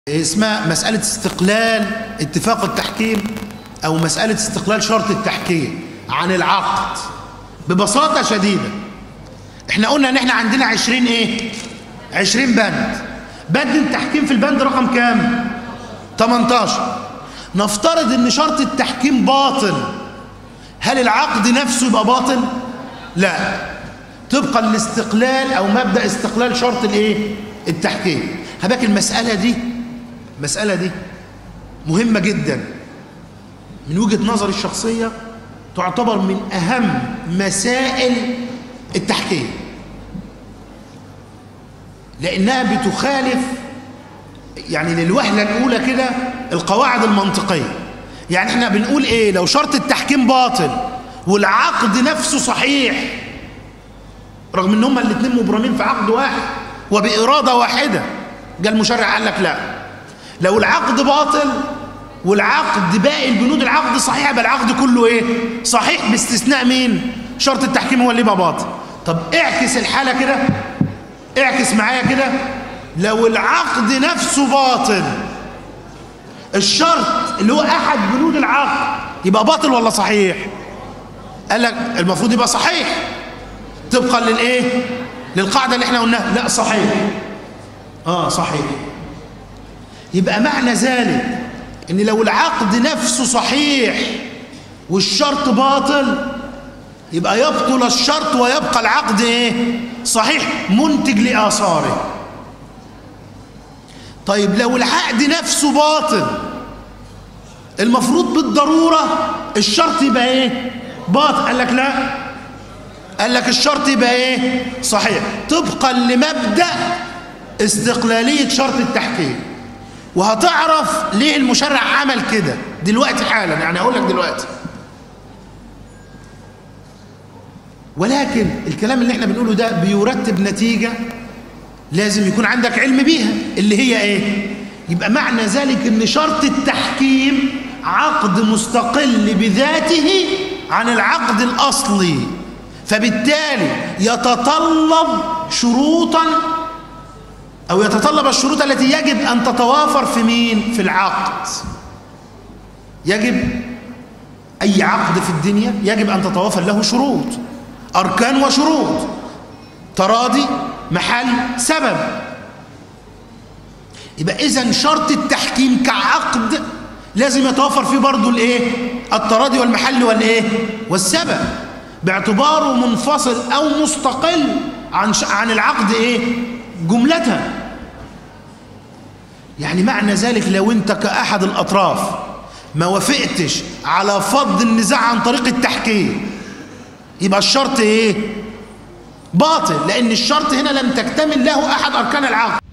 اسمها مسألة استقلال اتفاق التحكيم أو مسألة استقلال شرط التحكيم عن العقد ببساطة شديدة احنا قلنا ان احنا عندنا عشرين ايه عشرين بند بند التحكيم في البند رقم كام 18 نفترض ان شرط التحكيم باطل هل العقد نفسه يبقى باطل لا طبقا لاستقلال او مبدأ استقلال شرط الايه التحكيم هباك المسألة دي المسألة دي مهمة جدا من وجهة نظري الشخصية تعتبر من أهم مسائل التحكيم لأنها بتخالف يعني للوهلة الأولى كده القواعد المنطقية يعني احنا بنقول ايه لو شرط التحكيم باطل والعقد نفسه صحيح رغم ان هما الاثنين مبرمين في عقد واحد وبإرادة واحدة جاء المشرع قال لك لا لو العقد باطل والعقد باقي البنود العقد صحيح يبقى العقد كله ايه صحيح باستثناء مين شرط التحكيم هو اللي يبقى باطل طب اعكس الحالة كده اعكس معايا كده لو العقد نفسه باطل الشرط اللي هو احد بنود العقد يبقى باطل ولا صحيح قال لك المفروض يبقى صحيح طبقا للايه للقاعده اللي احنا قلناها لا صحيح اه صحيح يبقى معنى ذلك ان لو العقد نفسه صحيح والشرط باطل يبقى يبطل الشرط ويبقى العقد ايه صحيح منتج لاثاره طيب لو العقد نفسه باطل المفروض بالضروره الشرط يبقى ايه باطل قال لك لا قال لك الشرط يبقى ايه صحيح طبقا لمبدا استقلاليه شرط التحكيم وهتعرف ليه المشرع عمل كده دلوقتي حالا يعني اقول لك دلوقتي ولكن الكلام اللي احنا بنقوله ده بيرتب نتيجه لازم يكون عندك علم بيها اللي هي ايه يبقى معنى ذلك ان شرط التحكيم عقد مستقل بذاته عن العقد الاصلي فبالتالي يتطلب شروطا أو يتطلب الشروط التي يجب أن تتوافر في مين؟ في العقد يجب أي عقد في الدنيا يجب أن تتوافر له شروط أركان وشروط تراضي محل سبب يبقى إذا شرط التحكيم كعقد لازم يتوفر فيه برضه الايه التراضي والمحل والايه والسبب باعتباره منفصل او مستقل عن عن العقد ايه جملة يعني معنى ذلك لو انت كأحد الأطراف ما وافقتش على فض النزاع عن طريق التحكيم يبقى الشرط ايه باطل لأن الشرط هنا لم تكتمل له أحد أركان العقد